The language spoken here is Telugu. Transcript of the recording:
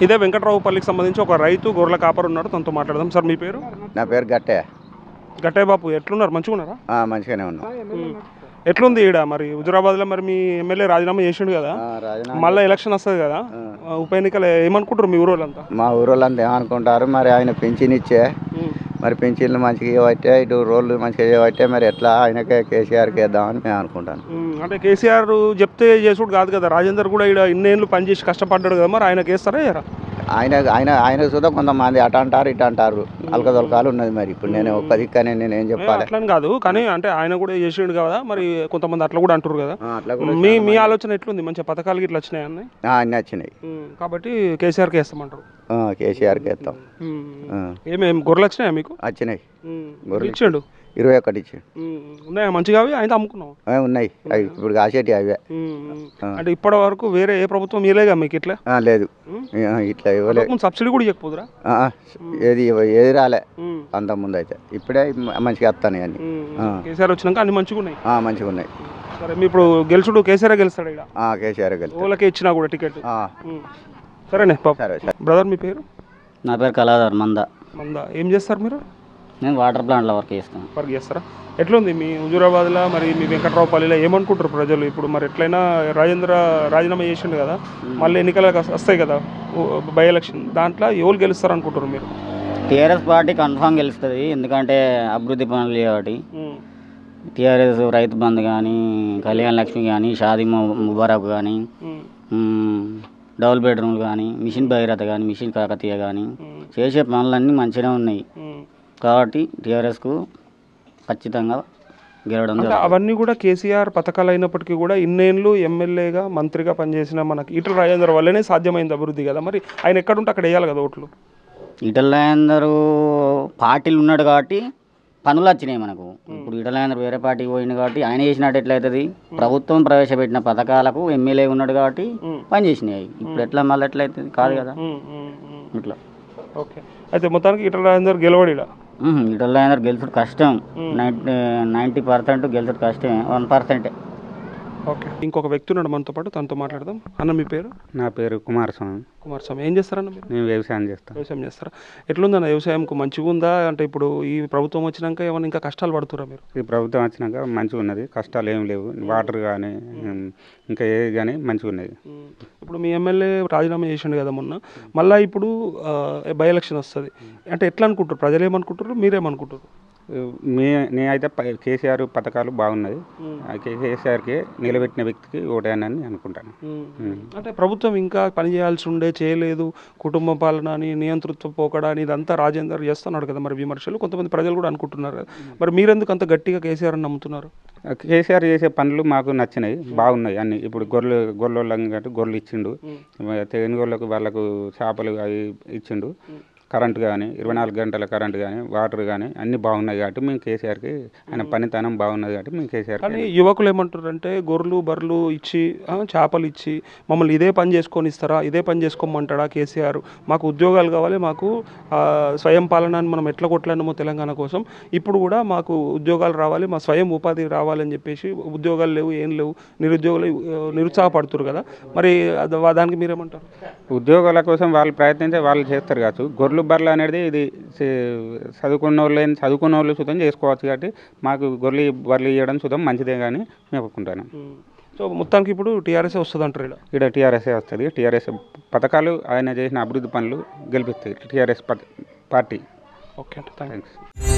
ఇదే వెంకట్రావుపల్లికి సంబంధించి ఒక రైతు గొర్రెల కాపరు ఉన్నారు తనతో మాట్లాడదాం సార్ మీ పేరు నా పేరు గట్టే గట్టయ్య బాపు ఎట్లున్నారు మంచిగా ఉన్నారా ఆ, మంచిగానే ఉన్నా ఎట్లుంది ఈడ మరి హుజురాబాద్లో మరి మీ ఎమ్మెల్యే రాజీనామా చేసిండు కదా ఆ, రాజీనామా మళ్ళీ ఎలక్షన్ వస్తుంది కదా ఆ, ఉప ఎన్నికలు ఏమనుకుంటారు మీ ఊరు వాళ్ళంతా మా ఊరోళ్ళంతా ఏమనుకుంటారు మరి ఆయన పింఛన్ ఇచ్చే మరి పింఛన్లు మంచిగా ఇవ్వట్టే ఇటు రోడ్లు మంచిగా ఇవ్వట్టే మరి ఎట్లా ఆయనకే కేసీఆర్కి వేద్దామని మేము అనుకుంటాను ఉమ్, అంటే కేసీఆర్ చెప్తే చేసుడు కాదు కదా రాజేందర్ కూడా ఇక్కడ ఇన్నేళ్ళు పనిచేసి కష్టపడ్డాడు కదా మరి ఆయనకి వేస్తారా వేయరా? ఆయన ఆయన ఆయన సుధా కొంతమంది అటు అంటారు ఇటు అంటారు అలకదొలకాలు ఉన్నది మరి ఇప్పుడు నేను ఒక్క దిక్కనే నేను ఏం ఏ, చెప్పాలి అట్లని కాదు కానీ అంటే ఆయన కూడా చేసిండు కదా మరి కొంతమంది అట్లా కూడా అంటారు కదా ఆ, అట్లా కూడా మీ మీ ఆలోచన ఎట్లుంది మంచిగా పథకాలు ఇట్లా వచ్చినాయి అన్నీ ఆ, అన్నీ వచ్చినాయి ఉమ్, కాబట్టి కేసీఆర్కి వేస్తామంటారు ఆ, కేసీఆర్కి వేస్తాం ఉమ్, ఆ, ఏమేం గొర్రెలు వచ్చినాయా మీకు వచ్చినాయి ఉమ్, గొర్రెలు ఇచ్చిండు ఇరవై ఒకటి ఇచ్చి ఉమ్, ఉన్నాయా మంచిగా అవి ఆయన అమ్ముకున్నావు ఆ, ఉన్నాయి అవి ఇప్పుడు కాసేటి అవే ఉమ్, ఉమ్. అంటే ఇప్పటి వరకు వేరే ఏ ప్రభుత్వం ఇవ్వలేగా మీకు ఇట్లా ఆ, లేదు ఉమ్. ఆ, ఇట్లా ఇవ్వలే ముందు సబ్సిడీ కూడా ఇవ్వకపోదురా ఆ, ఆ, ఏది ఇవ్వ- ఏది రాలే ఉమ్, అంత ముందు అయితే ఇప్పుడే మ- మంచిగా వస్తాయి అన్ని ఉమ్, ఆ. కేసీఆర్ వచ్చినాక అన్ని మంచిగా ఉన్నాయి ఆ, మంచిగా ఉన్నాయి సరే మీ ఇప్పుడు గెలుచుడు కేసీఆర్ గెలుస్తాడు ఇక్కడ ఆ, కేసీఆర్ కలిసి ఓలకే ఇచ్చినా కూడా టికెట్ ఉమ్. సరేనే పాప సరే సరే బ్రదర్ మీ పేరు నా పేరు కళాధర్ మంద మంద ఏం చేస్తారు మీరు నేను వాటర్ ప్లాంట్లో వర్క్ చేస్తాను వర్క్ చేస్తారా ఎట్లుంది మీ హుజూరాబాద్లో మరి మీ వెంకట్రావుపల్లిలో ఏమనుకుంటారు ప్రజలు ఇప్పుడు మరి ఎట్లయినా రాజేంద్ర రాజీనామా చేసిండు కదా మళ్ళీ ఎన్నికలు వస్తాయి కదా బై ఎలక్షన్ దాంట్లో ఎవరు గెలుస్తారు అనుకుంటారు మీరు టీఆర్ఎస్ పార్టీ కన్ఫామ్ గెలుస్తుంది ఎందుకంటే అభివృద్ధి పనులు కాబట్టి ఉమ్, టీఆర్ఎస్ రైతు బంధు కానీ కళ్యాణ్ లక్ష్మి కానీ షాదీ ము- ముబారక్ కానీ ఉమ్, మ్, డబుల్ బెడ్రూమ్లు కానీ మిషన్ భగీరథ కానీ మిషన్ కాకతీయ కానీ ఉమ్, చేసే పనులన్నీ మంచిగానే ఉన్నాయి ఉమ్. కాబట్టి టీఆర్ఎస్కు ఖచ్చితంగా గెలవడం అంటే జరుగుతుంది. అవన్నీ కూడా కేసీఆర్ పథకాలు అయినప్పటికీ కూడా ఇన్నేళ్ళు ఎమ్మెల్యేగా మంత్రిగా పనిచేసిన మనకి ఈటల రాజేందర్ వల్లనే సాధ్యమైంది అభివృద్ధి కదా మరి ఆయన ఎక్కడుంటే అక్కడ వేయాలి కదా ఓట్లు ఈటలందరూ పార్టీలు ఉన్నాడు కాబట్టి పనులు వచ్చినాయి మనకు ఇప్పుడు ఈటలందరూ వేరే పార్టీకి పోయింది కాబట్టి ఆయన చేసినట్టు ఎట్లయితుంది ప్రభుత్వం ప్రవేశపెట్టిన పథకాలకు ఎమ్మెల్యే ఉన్నాడు కాబట్టి పని చేసినాయి ఇప్పుడు ఎట్లా మళ్ళీ ఎట్లయితుంది కాదు కదా ఉమ్, ఉమ్, ఉమ్. ఇట్లా ఓకే అయితే మొత్తానికి ఈటల రాజేందర్ గెలవడు ఈడ ఈటలందరూ గెలుచుడు కష్టం నైంటీ నైంటీ పర్సెంట్ గెలుచుడు కష్టమే వన్ పర్సెంటే ఓకే ఇంకొక వ్యక్తి ఉన్నాడు మనతో పాటు తనతో మాట్లాడదాం అన్న మీ పేరు నా పేరు కుమారస్వామి కుమారస్వామి ఏం చేస్తారన్న మీరు నేను వ్యవసాయం చేస్తాను వ్యవసాయం చేస్తారా ఎట్లుందన్న వ్యవసాయంకు మంచిగా ఉందా అంటే ఇప్పుడు ఈ ప్రభుత్వం వచ్చినాక ఏమైనా ఇంకా కష్టాలు పడుతురా మీరు ఈ ప్రభుత్వం వచ్చినాక మంచిగా ఉన్నది కష్టాలు ఏం లేవు వాటర్ కానీ ఇంకా ఏది కానీ మంచిగా ఉన్నది ఉమ్. ఇప్పుడు మీ ఎమ్మెల్యే రాజీనామా చేసిండు కదా మొన్న మళ్ళీ ఇప్పుడు బై ఎలక్షన్ వస్తుంది అంటే ఎట్లా అనుకుంటారు ప్రజలు ఏమనుకుంటారు మీరేమనుకుంటారు మీ నేనైతే ప- కేసీఆర్ పథకాలు బాగున్నది ఆ కేసీఆర్కి నిలబెట్టిన వ్యక్తికి ఓటేనని అనుకుంటాను ఉమ్. అంటే ప్రభుత్వం ఇంకా పని చేయాల్సి ఉండే చేయలేదు కుటుంబ పాలన అని నియంతృత్వ పోకడా అని ఇదంతా రాజేందర్ చేస్తున్నాడు కదా మరి విమర్శలు కొంతమంది ప్రజలు కూడా అనుకుంటున్నారు కదా. మరి మీరెందుకు అంత గట్టిగా కేసీఆర్ అని నమ్ముతున్నారు ఆ కేసీఆర్ చేసే పనులు మాకు నచ్చినాయి బాగున్నాయి అన్ని ఇప్పుడు గొర్రెలు గొర్రెలు కాబట్టి గొర్రెలు ఇచ్చిండు తెనుగోళ్ళకు వాళ్ళకు చేపలు అవి ఇచ్చిండు కరెంట్ కానీ ఇరవై నాలుగు గంటల కరెంట్ కానీ వాటర్ కానీ అన్నీ బాగున్నాయి కాబట్టి మేము కేసీఆర్కి ఆయన పనితనం బాగున్నది కాబట్టి మేము కేసీఆర్ కానీ యువకులు ఏమంటారు అంటే గొర్రెలు బర్రెలు ఇచ్చి ఆ, చేపలు ఇచ్చి మమ్మల్ని ఇదే పని చేసుకొని ఇస్తారా ఇదే పని చేసుకోమంటాడా కేసీఆర్ మాకు ఉద్యోగాలు కావాలి మాకు ఆ, స్వయం పాలన అని మనం ఎట్లా కొట్లాడినామో తెలంగాణ కోసం ఇప్పుడు కూడా మాకు ఉద్యోగాలు రావాలి మా స్వయం ఉపాధి రావాలని చెప్పేసి ఉద్యోగాలు లేవు ఏం లేవు నిరుద్యోగులు ఆ, నిరుత్సాహపడుతున్నారు కదా మరి అది- దానికి మీరేమంటారు ఉద్యోగాల కోసం వాళ్ళు ప్రయత్నించే వాళ్ళు చేస్తారు కావచ్చు గొర్రెలు బర్రెలు అనేది ఇది చే- చదువుకున్న వాళ్ళు ఏం- చదువుకున్న వాళ్ళు సుతం చేసుకోవచ్చు కాబట్టి మాకు గొర్రెలు బర్రెలు ఇవ్వడం సుతం మంచిదే కానీ మేము ఒప్పుకుంటాను ఉమ్. సో మొత్తానికి ఇప్పుడు టీఆర్ఎస్ వస్తుంది అంటారు ఇక్కడ ఇక్కడ టీఆర్ఎస్ఏ వస్తుంది టీఆర్ఎస్ పథకాలు ఆయన చేసిన అభివృద్ధి పనులు గెలిపిస్తాయి టీఆర్ఎస్ పార్టీ ఓకే అంటే థ్యాంక్ థ్యాంక్స్